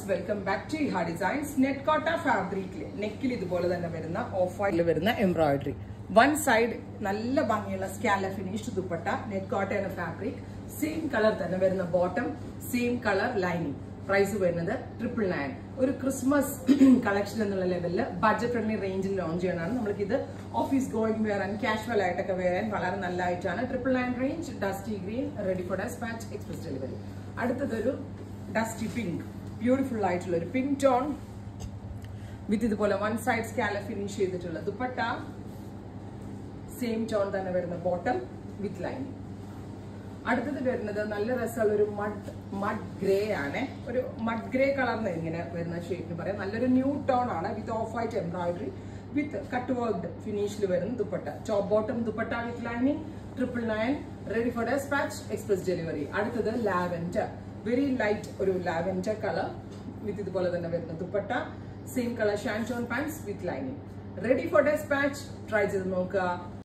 welcome back to ഹാ designs net Kota ഫാബ്രിക്കിൽ നെക്കിൽ ഇതുപോലെ തന്നെ വരുന്ന ഓഫ് വൈറ്റിൽ വരുന്ന എംബ്രോയിഡറി വൺ സൈഡ് നല്ല ഭംഗിയുള്ള സ്കാല ഫിനിഷ്ഡ് ദുപ്പട്ട നെറ്റ് കോട്ട എന്ന ഫാബ്രിക് സെയിം കളർ തന്നെ വരുന്ന bottom same colour lining price വരുന്നത് ട്രിപ്പിൾ നയൻ ഒരു ക്രിസ്മസ് കളക്ഷൻ എന്നുള്ള ലെവലിൽ ബഡ്ജറ്റ് ഫ്രണ്ട്ലി റേഞ്ചിൽ ലോഞ്ച് ചെയ്യണമാണ് നമ്മൾക്ക് ഇത് office going wear and casual ആയിട്ടൊക്കെ വെയർ വളരെ നല്ലതായിട്ടാണ് triple nine range dusty green ready for dispatch express delivery അടുത്തതൊരു ഡസ്റ്റി പിങ്ക് ബ്യൂട്ടിഫുൾ ആയിട്ടുള്ള ഒരു പിങ്ക് ടോൺ വിത്ത് ഇതുപോലെ വൺ സൈഡ് സ്കാല ഫിനിഷ് ചെയ്തിട്ടുള്ള ദുപ്പട്ട സെയിം ടോൺ തന്നെ വരുന്ന ബോട്ടം വിത്ത് ലൈനിങ് അടുത്തത് വരുന്നത് നല്ല രസമുള്ള ഒരു മഡ് മഡ് ഗ്രേ ആണ് ഒരു മഡ് ഗ്രേ കളറിന് ഇങ്ങനെ വരുന്ന ഷേപ്പിന് പറയാം നല്ലൊരു ന്യൂ ടോൺ ആണ് with off white embroidery with cut worked ഫിനിഷിൽ വരുന്ന dupatta top bottom dupatta with lining triple nine ready for dispatch express delivery അടുത്തത് ലാവൻഡർ വെരി ലൈറ്റ് ഒരു ലാവൻഡർ കളർ വിത്ത് ഇതുപോലെ തന്നെ വരുന്ന dupatta same colour shantoon pants with lining ready for dispatch try ചെയ്ത് നോക്കുക